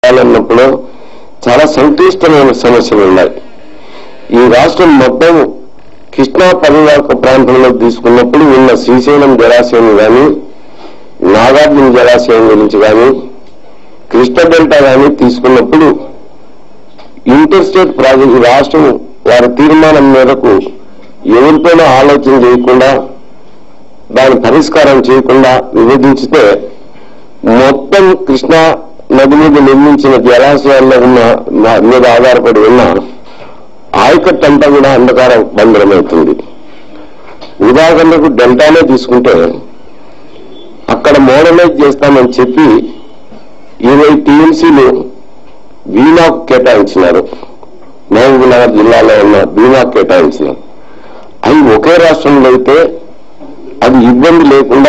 చేయాలన్నప్పుడు చాలా సంక్లిష్టమైన సమస్యలు ఉన్నాయి ఈ రాష్ట్రం మొత్తం కృష్ణా పరివాహక ప్రాంతంలో తీసుకున్నప్పుడు ఉన్న శ్రీశైలం జలాశయం కానీ నాగార్జున జలాశయం గురించి కానీ కృష్ణ డెల్టా కానీ తీసుకున్నప్పుడు ఇంటర్ స్టేట్ ప్రాజెక్టు రాష్ట్రం వారి తీర్మానం మేరకు ఎవరితోనూ ఆలోచన చేయకుండా దాని పరిష్కారం చేయకుండా విభజించితే మొత్తం కృష్ణా నది మీద నిర్మించిన జలాశయాల్లో ఉన్న మా- మీద ఆధారపడి ఉన్న ఆయకట్టు అంతా కూడా అంధకార బంధనమవుతుంది ఉదాహరణకు డెల్టానే తీసుకుంటే అక్కడ మోడలైజ్ చేస్తామని చెప్పి ఇరవై టీఎంసీలు బీమాకు కేటాయించినారు మహబూబ్ నగర్ జిల్లాలో ఉన్న బీమాకు కేటాయించినారు అవి ఒకే రాష్ట్రంలో అయితే అది ఇబ్బంది లేకుండా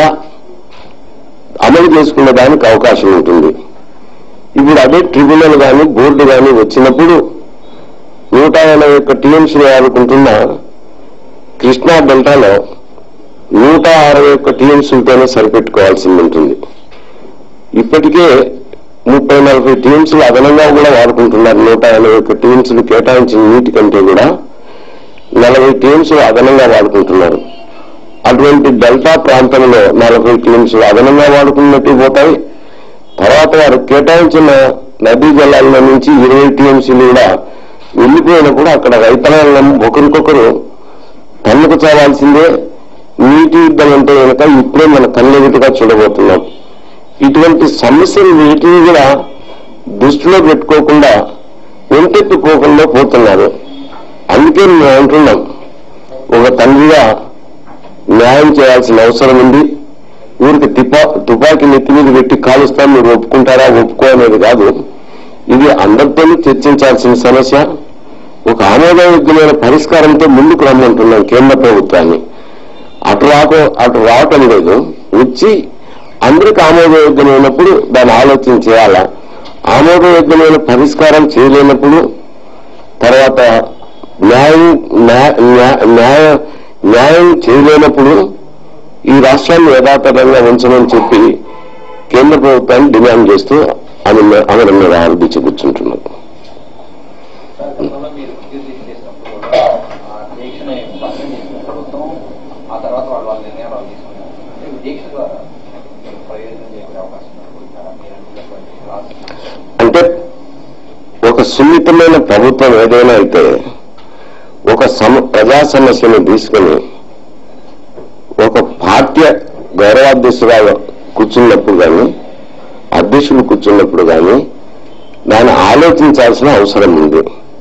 అమలు చేసుకునే దానికి అవకాశం ఉంటుంది ఇప్పుడు అదే ట్రిబ్యునల్ కానీ బోర్డు కానీ వచ్చినప్పుడు నూట ఎనభై ఒక్క టీఎంసీలు ఆడుకుంటున్న కృష్ణా డెల్టాలో నూట అరవై ఒక్క టీఎంసీలతోనే సరిపెట్టుకోవాల్సి ఉంటుంది ఇప్పటికే ముప్పై నలభై టీఎంసీలు అదనంగా కూడా వాడుకుంటున్నారు నూట ఎనభై ఒక్క టీఎంసీలు కేటాయించిన నీటి కంటే కూడా నలభై టీఎంసీలు అదనంగా వాడుకుంటున్నారు అటువంటి డెల్టా ప్రాంతంలో నలభై టీఎంసీలు అదనంగా వాడుకున్నట్టు పోతాయి తర్వాత వారు కేటాయించిన నదీ జలాల నుంచి ఇరవై టీఎంసీలు కూడా వెళ్ళిపోయినప్పుడు అక్కడ రైతాంగం ఒకరికొకరు తన్నుకు చావాల్సిందే నీటి యుద్ధం అంటే కనుక ఇప్పుడే మన కళ్ళెదుటిగా చూడబోతున్నాం ఇటువంటి సమస్యలు వీటిని కూడా దృష్టిలో పెట్టుకోకుండా ఒంటెత్తుకోకుండా పోతున్నారు అందుకే మేము అంటున్నాం ఒక తండ్రిగా న్యాయం చేయాల్సిన అవసరం ఉంది ఊరికి తుపా తుపాకీ నెత్తి మీద పెట్టి కాలుస్తాం మీరు ఒప్పుకుంటారా ఒప్పుకో అనేది కాదు ఇది అందరితోనూ చర్చించాల్సిన సమస్య ఒక ఆమోదయోగ్యమైన పరిష్కారంతో ముందుకు రమ్మంటున్నాం కేంద్ర ప్రభుత్వాన్ని అటు రాక అటు రావటం లేదు వచ్చి అందరికి ఆమోదయోగ్యమైనప్పుడు దాన్ని ఆలోచన చేయాలా ఆమోదయోగ్యమైన పరిష్కారం చేయలేనప్పుడు తర్వాత న్యాయం న్యా- న్యా- న్యాయ న్యాయం చేయలేనప్పుడు ఈ రాష్ట్రాన్ని యథాతథంగా ఉంచమని చెప్పి కేంద్ర ప్రభుత్వాన్ని డిమాండ్ చేస్తూ ఆమె ఆమె మీద ఆరోపించి కూర్చుంటున్నాం సార్, గతంలో మీరు విద్యుత్ దీక్ష చేసినప్పుడు కూడా ఆ దీక్షని భగ్నం చేసిన ప్రభుత్వం ఆ తర్వాత వాళ్ళు వాళ్ళ నిర్ణయాలు వాళ్ళు తీసుకున్నారు అంటే ఈ దీక్ష ద్వారా మీరు ప్రయోజనం చేసే అవకాశం అనుకుంటారా మీరు అనుకున్నటువంటి రాష్ట్రం అంటే ఒక సున్నితమైన ప్రభుత్వం ఏదైనా అయితే ఒక సమ ప్రజా సమస్యను తీసుకుని ఒక పార్టీ గౌరవాధ్యక్షురాలు కూర్చున్నప్పుడు కానీ అధ్యక్షులు కూర్చున్నప్పుడు కానీ దాన్ని ఆలోచించాల్సిన అవసరం ఉంది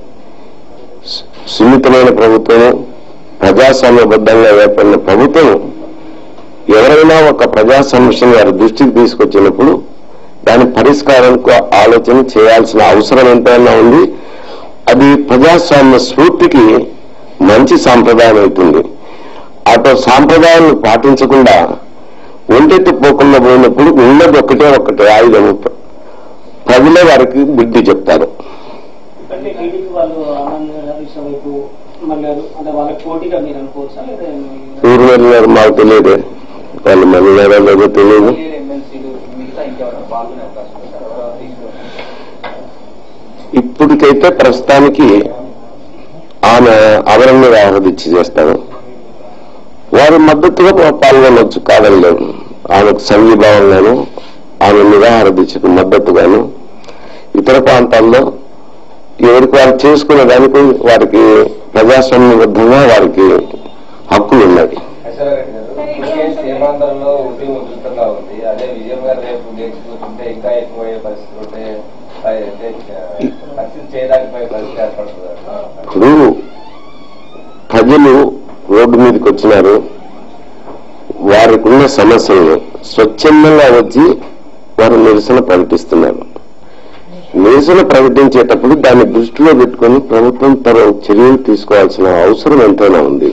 సు- సున్నితమైన ప్రభుత్వం ప్రజాస్వామ్యబద్ధంగా ఏర్పడిన ప్రభుత్వం ఎవరైనా ఒక ప్రజా సమస్యను వారి దృష్టికి తీసుకొచ్చినప్పుడు దాని పరిష్కారానికి ఆలోచన చేయాల్సిన అవసరం ఎంతైనా ఉంది అది ప్రజాస్వామ్య స్ఫూర్తికి మంచి సాంప్రదాయం అవుతుంది అటు సాంప్రదాయాన్ని పాటించకుండా ఒంటెత్తి పోకుండా పోయినప్పుడు ఉన్నది ఒకటే ఒకటే ఆయుధం ప్రజలే వారికి బుద్ధి చెప్తారు అంటే టీడీపీ వాళ్ళు ఆనంద్ హరీష్ వైపు మళ్ళారు అంటే వాళ్ళకి పోటీగా మీరు అనుకోవచ్చా లేదా ఊరు వెళ్ళినారు మాకు తెలియదు వాళ్ళు మళ్ళీ లేదో తెలియదు ఎమ్మెల్యేలు ఎమ్మెల్సీలు మిగతా ఇంకెవరైనా పాల్గొనే అవకాశం ఉంది సార్ ఎవరో దీక్షలో ఇప్పటికైతే ప్రస్తుతానికి ఆమె అవరంగా ఆహ్వానించి చేస్తారు వారి మద్దతుగా పా- పాల్గొనవచ్చు కాదని లేదు ఆమెకు సంఘీభావంగాను ఆమె నిరాహార దీక్షకు మద్దతుగాను ఇతర ప్రాంతాల్లో ఎవరికి వారు చేసుకునే దానికి వారికి ప్రజాస్వామ్యబద్ధంగా వారికి హక్కులు ఉన్నాయి ఐశ్వర్యారెడ్డి గారు ఇప్పటికే సీమాంధ్రంలో ఉద్యమం ఉధృతంగా ఉంది అదే విజయం గారు రేపు నేర్చుకుంటుంటే ఇంకా ఎక్కువ అయ్యే పరిస్థితులు ఉంటే అంటే, పరిస్థితి చేయడానికి పోయే పరిస్థితి ఏర్పడుతుంది ఇప్పుడు ప్రజలు రోడ్డు మీదకి వచ్చినారు వారికి ఉన్న సమస్యలను స్వచ్ఛందంగా వచ్చి వారు నిరసన ప్రకటిస్తున్నారు నిరసన ప్రకటించేటప్పుడు దాన్ని దృష్టిలో పెట్టుకొని ప్రభుత్వం తన చర్యలు తీసుకోవాల్సిన అవసరం ఎంతైనా ఉంది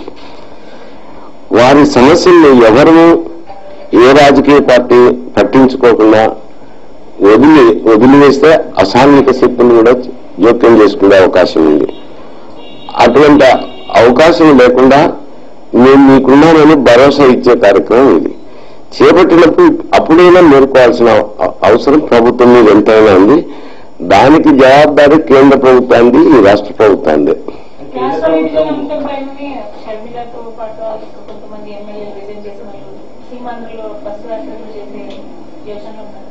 వారి సమస్యల్ని ఎవరు ఏ రాజకీయ పార్టీ పట్టించుకోకుండా వదిలి వదిలివేస్తే అసాంఘిక శక్తులు కూడా జోక్యం చేసుకునే అవకాశం ఉంది అటువంటి అవకాశం లేకుండా నేను మీకున్నానని భరోసా ఇచ్చే కార్యక్రమం ఇది చేపట్టినప్పుడు అప్పుడైనా మేర్కోవాల్సిన అ- అవసరం ప్రభుత్వం మీద ఎంతైనా ఉంది దానికి జవాబారి కేంద్ర ప్రభుత్వాన్ని ఈ రాష్ట్ర ప్రభుత్వాన్ని రాష్ట్ర విభజన అంశం పైననే షర్మిలతో పాటు ఇంకా కొంతమంది ఎమ్మెల్యేలు రిజైన్ చేసినట్లు సీమాంధ్రలో బస్సు యాత్రలు చేసే యోచనలో ఉన్నారు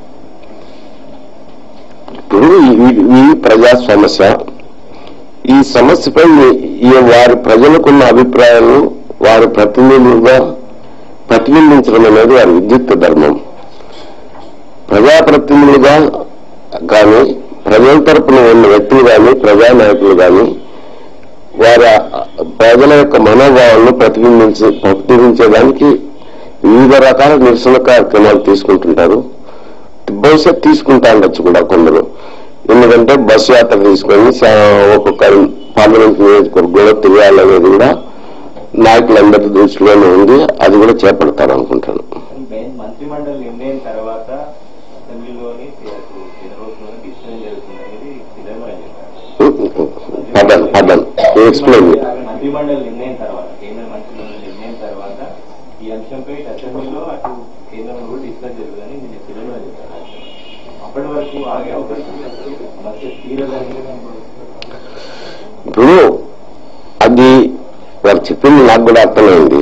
ఇప్పుడు ఈ- ఈ ప్రజా సమస్య ఈ సమస్యపై ఈ- ఈ వారి ప్రజలకున్న అభిప్రాయాలను వారి ప్రతినిధులుగా ప్రతిబింబించడం అనేది వారి విద్యుత్ ధర్మం ప్రజాప్రతినిధులుగా కానీ ప్రజల తరపున ఉన్న వ్యక్తులు కానీ ప్రజానాయకులు కానీ వారి ప్రజల యొక్క మనోభావాలను ప్రతిబింబించ ప్రతిబింబించడానికి వివిధ రకాల నిరసన కార్యక్రమాలు తీసుకుంటుంటారు బహుశా తీసుకుంటా ఉండొచ్చు కూడా కొందరు ఎందుకంటే బస్సు యాత్ర తీసుకొని సా- ఒక్కొక్క పార్లమెంట్ నియోజకవర్గంలో తిరగాలనేది కూడా నాయకులందరి దృష్టిలోనే ఉంది అది కూడా చేపడతారు అనుకుంటాను మంత్రిమండలి నిర్ణయం తర్వాత అసెంబ్లీలోని జనరోజులోని డిసిషన్ జరుగుతుంది అనేది చిదంబరం చెప్పారు పదన్ పదన్ ఎక్స్ప్లెయిన్ మంత్రిమండలి నిర్ణయం తర్వాత కేంద్ర మంత్రిమండలి నిర్ణయం తర్వాత ఈ అంశంపై అసెంబ్లీలో అటు కేంద్రంలో కూడా డిస్కస్ జరుగుతుందని నేను చిదంబరం చెప్పారు అప్పటి వరకు ఆగే అవకాశం ఉంది. సమస్య తీరదని ఇప్పుడు అది వారు చెప్పింది నాకు కూడా అర్థమైంది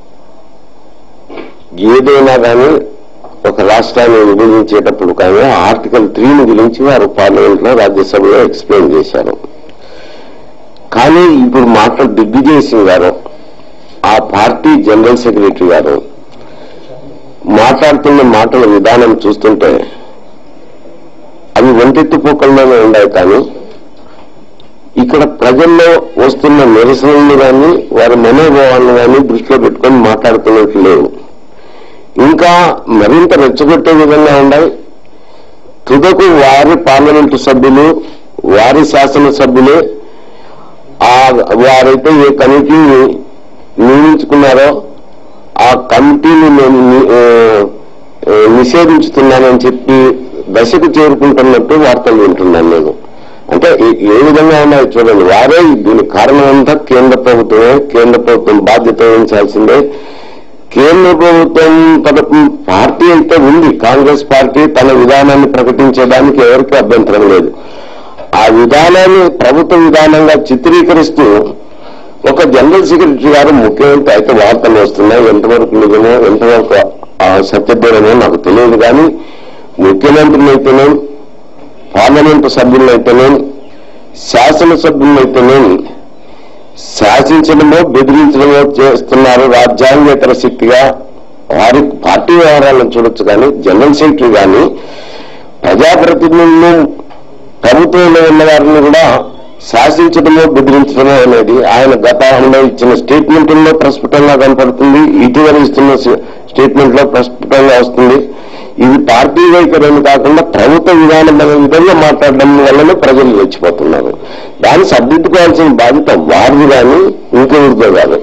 ఏదైనా కానీ ఒక రాష్ట్రాన్ని విభజించేటప్పుడు కానీ ఆర్టికల్ త్రీని గురించి వారు పార్లమెంట్ లో రాజ్యసభలో ఎక్స్ప్లెయిన్ చేశారు కానీ ఇప్పుడు మాట్లాడు దిగ్విజయ్ సింగ్ గారు ఆ పార్టీ జనరల్ సెక్రటరీ గారు మాట్లాడుతున్న మాటల విధానం చూస్తుంటే అవి ఒంటెత్తిపోకల్లోనే ఉన్నాయి కానీ ఇక్కడ ప్రజల్లో వస్తున్న నిరసనలు కానీ వారి మనోభావాలను కానీ దృష్టిలో పెట్టుకొని మాట్లాడుతున్నట్లు లేవు ఇంకా మరింత రెచ్చగొట్టే విధంగా ఉన్నాయి తుదకు వారి పార్లమెంటు సభ్యులు వారి శాసనసభ్యులే ఆ వారైతే ఏ కమిటీని నియమించుకున్నారో ఆ కమిటీని నేను ని- ఆ, ఆ, నిషేధించుతున్నానని చెప్పి దశకు చేరుకుంటున్నట్టు వార్తలు వింటున్నాను నేను అంటే ఏ- ఏ విధంగా ఉన్నాయో చూడండి వారే దీనికి కారణం అంతా కేంద్ర ప్రభుత్వమే కేంద్ర ప్రభుత్వం బాధ్యత వహించాల్సిందే కేంద్ర ప్రభుత్వం తరపు పార్టీ అయితే ఉంది కాంగ్రెస్ పార్టీ తన విధానాన్ని ప్రకటించడానికి ఎవరికి అభ్యంతరం లేదు ఆ విధానాన్ని ప్రభుత్వ విధానంగా చిత్రీకరిస్తూ ఒక జనరల్ సెక్రటరీ గారు ముఖ్యమంత్రి అయితే వార్తలు వస్తున్నాయి ఎంతవరకు నిజమో ఎంతవరకు ఆ సత్యదూరమో నాకు తెలియదు కానీ ముఖ్యమంత్రిని అయితేనే పార్లమెంటు సభ్యులైతేనే శాసనసభ్యులైతేనే శాసించడమో బెదిరించడమో చేస్తున్నారు రాజ్యాంగేతర శక్తిగా వారి పార్టీ వ్యవహారాలను చూడొచ్చు కానీ జనరల్ సెక్రటరీ కానీ ప్రజాప్రతినిధులు ప్రభుత్వంలో ఉన్న వారిని కూడా శాసించడమో బెదిరించడమో అనేది ఆయన గతంలో ఇచ్చిన స్టేట్మెంట్లో ప్రస్ఫుటంగా కనపడుతుంది ఇటీవల ఇస్తున్న స్టేట్మెంట్ లో ప్రస్ఫుటంగా వస్తుంది ఇది పార్టీ వైఖరిని కాకుండా ప్రభుత్వ విధానం అనే విధంగా మాట్లాడడం వల్లనే ప్రజలు రెచ్చిపోతున్నారు దాన్ని సర్దిద్దుకోవాల్సిన బాధ్యత వారిది కానీ ఇంకెవరిదో కాదు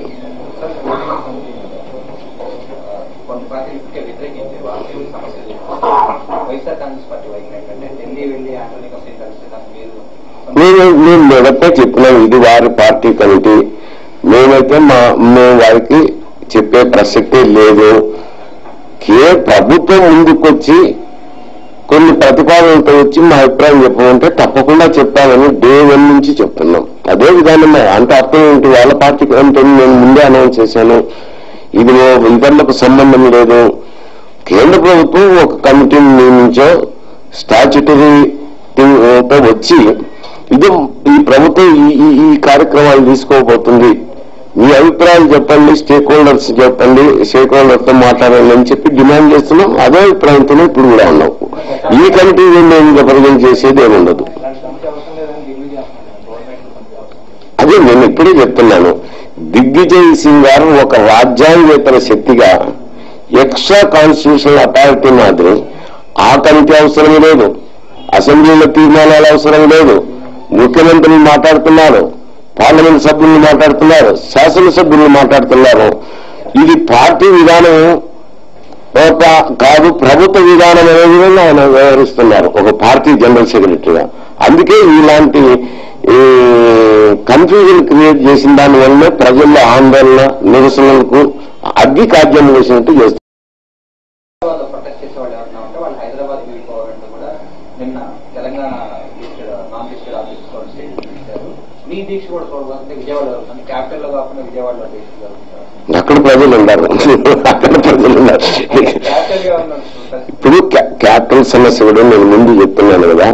కొంత పార్టీలు ఇప్పటికే వ్యతిరేకించే వాళ్ళు సమస్యలు చెప్తున్నారు. వైఎస్ఆర్ కాంగ్రెస్ పార్టీ వైఖరి ఏంటంటే ఢిల్లీ వెళ్ళి ఆంటోనీ కంపెనీ కలిసి తన మీరు నేను నేను మొదట చెప్పినాను ఇది వారి పార్టీ కమిటీ మేమైతే మా మేము వారికి చెప్పే ప్రసక్తే లేదు కే ప్రభుత్వం ముందుకొచ్చి కొన్ని ప్రతిపాదనలతో వచ్చి మా అభిప్రాయం చెప్పమంటే తప్పకుండా చెప్తామని డే వన్ నుంచి చెప్తున్నాం అదే విధానమే అంటే అర్థం ఏంటి వాళ్ళ పార్టీ అంటే నేను ముందే అనౌన్స్ చేశాను ఇది ఓ ఇతరులకు సంబంధం లేదు కేంద్ర ప్రభుత్వం ఒక కమిటీని నియమించో స్టాచ్యుటరీ తో వచ్చి ఇది ఈ ప్రభుత్వం ఈ- ఈ ఈ కార్యక్రమాలు తీసుకోబోతుంది మీ అభిప్రాయాలు చెప్పండి స్టేక్ హోల్డర్స్ చెప్పండి స్టేక్ హోల్డర్స్ తో మాట్లాడండి అని చెప్పి డిమాండ్ చేస్తున్నాం అదే అభిప్రాయంతోనే ఇప్పుడు కూడా ఉన్నాం ఈ కమిటీ మేము రిప్రజెంట్ చేసేది ఏమి ఉండదు అలాంటి సమస్య అవసరం లేదని ఢిల్లీ చేస్తున్నారు గవర్నమెంట్ సమస్య అవసరం లేదు. అదే నేను ఇప్పుడే చెప్తున్నాను దిగ్విజయ్ సింగ్ గారు ఒక రాజ్యాంగేతర శక్తిగా ఎక్స్ట్రా కాన్స్టిట్యూషనల్ అథారిటీ మాదిరి ఆ కమిటీ అవసరం లేదు అసెంబ్లీలో తీర్మానాలు అవసరం లేదు ముఖ్యమంత్రులు మాట్లాడుతున్నారు పార్లమెంట్ సభ్యులు మాట్లాడుతున్నారు శాసనసభ్యులు మాట్లాడుతున్నారు ఇది పార్టీ విధానం ఒక కాదు ప్రభుత్వ విధానం అనే విధంగా ఆయన వ్యవహరిస్తున్నారు ఒక పార్టీ జనరల్ సెక్రటరీగా అందుకే ఇలాంటి కన్ఫ్యూజన్ క్రియేట్ చేసిన దాని వల్లే ప్రజల్లో ఆందోళన నిరసనలకు అగ్గి కాద్యం చేసినట్టు చేస్తారు హైదరాబాద్ ప్రొటెస్ట్ చేసే వాళ్ళు ఎవరైనా ఉంటే వాళ్ళు హైదరాబాద్ వెళ్ళిపోవాలంటే కూడా నిన్న Telangana listed non listed offices కూడా స్టేట్ ఇచ్చారు మీ దీక్ష కూడా చూడాలి అంటే విజయవాడ జరుగుతుంది క్యాపిటల్ లో కాకుండా విజయవాడలో దీక్ష జరుగుతుంది అక్కడ ప్రజలు ఉన్నారు అక్కడ ప్రజలు ఉన్నారు క్యాపిటల్ గా ఉన్న పరిస్థితి ఇప్పుడు క్యా- క్యాపిటల్ సమస్య కూడా నేను ముందు చెప్తున్నాను కదా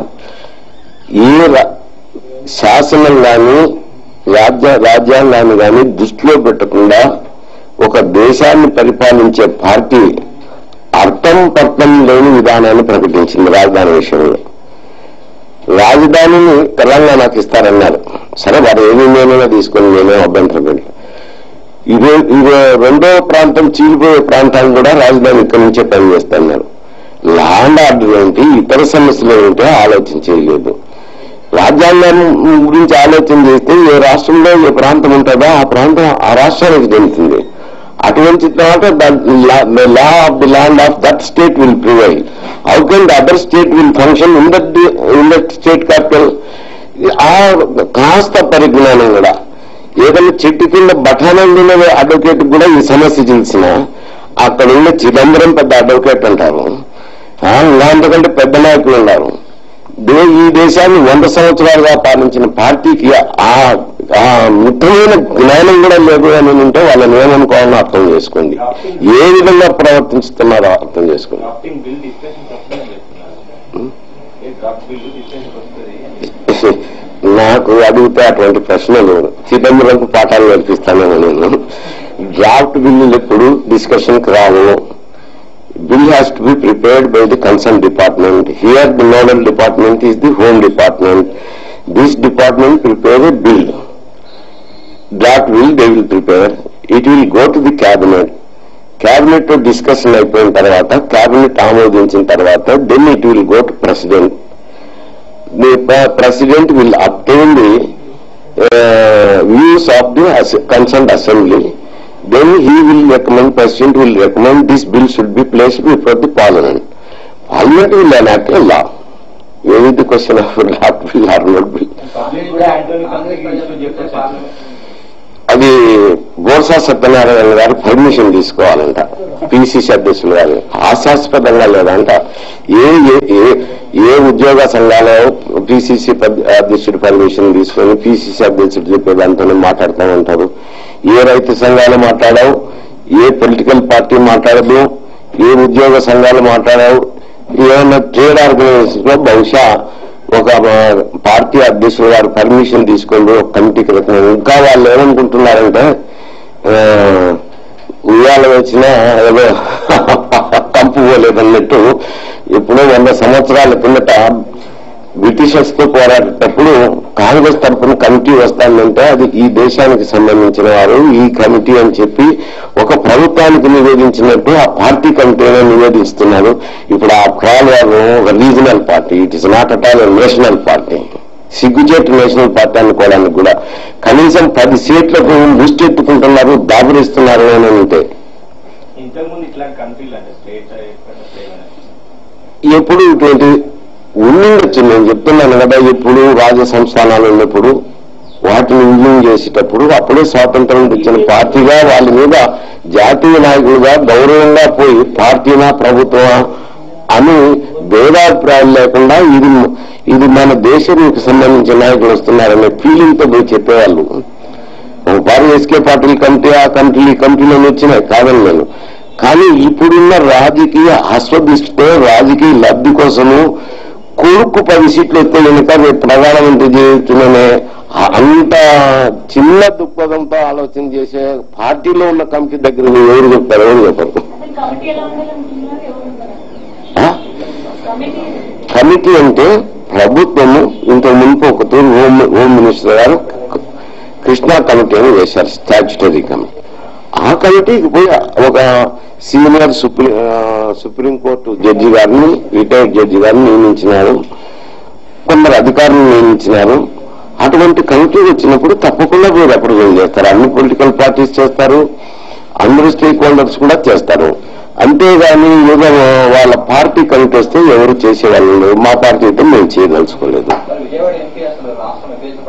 ఏ రా- శాసనం కానీ రాజ్య రాజ్యాంగాన్ని కానీ దృష్టిలో పెట్టకుండా ఒక దేశాన్ని పరిపాలించే పార్టీ అర్థం పర్థం లేని విధానాన్ని ప్రకటించింది రాజధాని విషయంలో రాజధానిని తెలంగాణకు ఇస్తారన్నారు సరే వారు ఏమీ నేనైనా తీసుకొని నేనే అభ్యంతరం పెట్టలేదు ఇదే ఇదే రెండో ప్రాంతం చీలిపోయే ప్రాంతాలు కూడా రాజధాని ఇక్కడి నుంచే పనిచేస్తున్నారు ల్యాండ్ ఆర్డర్ ఏంటి ఇతర సమస్యలు ఏంటో ఆలోచన చేయలేదు రాజ్యాంగం గురించి ఆలోచన చేస్తే ఏ రాష్ట్రంలో ఏ ప్రాంతం ఉంటుందో ఆ ప్రాంతం ఆ రాష్ట్రానికి చెందుతుంది అటువంటి తర్వాత law of the land of that state will prevail how can the other state will function in that in that state capital ఆ కాస్త పరిజ్ఞానం కూడా ఏదైనా చెట్టు కింద బఠానంలో అడ్వకేట్ కూడా ఈ సమస్య తెలిసిన అక్కడ ఉన్న చిదంబరం పెద్ద అడ్వకేట్ అంటారు ఆ, ఇంకా అంతకంటే పెద్ద నాయకులు ఉన్నారు దే- ఈ దేశాన్ని వంద సంవత్సరాలుగా పాలించిన పార్టీకి ఆ ఆ మితమైన జ్ఞానం కూడా లేదు అని ఉంటే వాళ్ళని ఏమనుకోవాలని అర్థం చేసుకోండి ఏ విధంగా ప్రవర్తిస్తున్నారో అర్థం చేసుకోండి డ్రాఫ్టింగ్ బిల్ డిస్కషన్ వస్తుందని చెప్తున్నారు ఏ డ్రాఫ్ట్ బిల్ డిస్కషన్ వస్తుంది అని నాకు అడిగితే అటువంటి ప్రశ్నలు చిదంబరంకు పాఠాలు నేర్పిస్తానేమో నేను డ్రాఫ్ట్ బిల్లులు ఎప్పుడు డిస్కషన్ కి రావు bill has to be prepared by the concern department here the nodal department is the home department this department prepare a bill draft bill they will prepare it will go to the cabinet cabinet లో discussion అయిపోయిన తర్వాత cabinet ఆమోదించిన తర్వాత then it will go to president the pre- president will obtain the uh, views of the as- concerned assembly. Then he will recommend, president will recommend this bill should be placed before the parliament. Parliament will enact a law. Where is the question of draft bill or not bill? Public కూడా Antony కంపెనీకి issue చెప్పేసారు అది బోర్సా సత్యనారాయణ గారు permission తీసుకోవాలంట PCC అధ్యక్షులు గారు హాస్యాస్పదంగా లేదంట ఏ ఏ- ఏ ఏ ఉద్యోగ సంఘాలు పిసిసి అధ్యక్షుడు పర్మిషన్ తీసుకొని పిసిసి అధ్యక్షుడు చెప్పేదాంతోనే మాట్లాడుతూ ఉంటారు ఏ రైతు సంఘాలు మాట్లాడవు ఏ పొలిటికల్ పార్టీ మాట్లాడదు ఏ ఉద్యోగ సంఘాలు మాట్లాడవు ఏమైనా ట్రేడ్ ఆర్గనైజేషన్ లో బహుశా ఒక ఆ, పార్టీ అధ్యక్షుడు గారు పర్మిషన్ తీసుకొని ఒక కమిటీకి రకం ఇంకా వాళ్ళు ఏమనుకుంటున్నారంటే ఆ, ఉయ్యాల వచ్చిన ఏదో కంపు పోలేదన్నట్టు ఎప్పుడో వంద సంవత్సరాల కిందట బ్రిటిషర్స్ తో పోరాడేటప్పుడు కాంగ్రెస్ తరఫున కమిటీ వస్తానంటే అది ఈ దేశానికి సంబంధించిన వారు ఈ కమిటీ అని చెప్పి ఒక ప్రభుత్వానికి నివేదించినట్టు ఆ పార్టీ కమిటీనే నివేదిస్తున్నారు ఇప్పుడు ఆ కాల్ వారు ఒక regional party it is not at all national party సిగ్గుచేటు నేషనల్ పార్టీ అనుకోవడానికి కూడా కనీసం పది సీట్లకు ముష్టెత్తుకుంటున్నారు దాబురిస్తున్నారు అని అంటే ఇంతకుముందు ఇట్లాంటి కంట్రీలు అంటే స్టేట్ స్టేట్ ఎప్పుడు ఇటువంటి ఉండిండొచ్చు నేను చెప్తున్నాను కదా ఎప్పుడు రాజ సంస్థానాలు ఉన్నప్పుడు వాటిని విలీనం చేసేటప్పుడు అప్పుడే స్వాతంత్రం తెచ్చిన పార్టీగా వాళ్ళ మీద జాతీయ నాయకులుగా గౌరవంగా పోయి పార్టీనా ప్రభుత్వమా అని భేదాభిప్రాయాలు లేకుండా ఇది ఇది మన దేశానికి సంబంధించిన నాయకులు వస్తున్నారనే ఫీలింగ్ తో పోయి చెప్పేవాళ్ళు వారు ఎస్కే పాటిల్ కమిటీ ఆ కమిటీ ఈ కమిటీలను వచ్చినాయి కాదని నేను కానీ ఇప్పుడున్న రాజకీయ అస్వదిష్టే రాజకీయ లబ్ధి కోసము కొడుకు పది సీట్లు వస్తే కనుక రేపు ప్రధానమంత్రి చేస్తున్ననే అంత చిన్న దృక్పథంతో ఆలోచన చేసే పార్టీలో ఉన్న కమిటీ దగ్గర ఎవరు చెప్తారు ఎవరు చెప్పరు అసలు కమిటీ ఎలా ఉండాలనుకుంటున్నారు ఎవరు ఉంటారు ఆ? కమిటీ కమిటీ అంటే ప్రభుత్వము ఇంత మునుపు ఒక తూరు హోమ్ హోమ్ మినిస్టర్ గారు కృష్ణా కమిటీ అని వేశారు స్టాచ్యుటరీ కమిటీ ఆ కమిటీకి పోయి ఒక సీనియర్ సుప్రీం సుప్రీంకోర్టు జడ్జి గారిని రిటైర్డ్ జడ్జి గారిని నియమించినారు కొందరు అధికారులను నియమించినారు అటువంటి కమిటీ వచ్చినప్పుడు తప్పకుండా పోయి రిప్రజెంట్ చేస్తారు అన్ని పొలిటికల్ పార్టీస్ చేస్తారు అందరూ స్టేక్ హోల్డర్స్ కూడా చేస్తారు అంతేగాని ఏదో వాళ్ళ పార్టీ కమిటీ వస్తే ఎవరు చేసేవాళ్ళు లేరు. మా పార్టీ అయితే మేము చేయదలుచుకోలేదు మరి విజయవాడ ఎంపీ అసలు రాష్ట్రం విభజన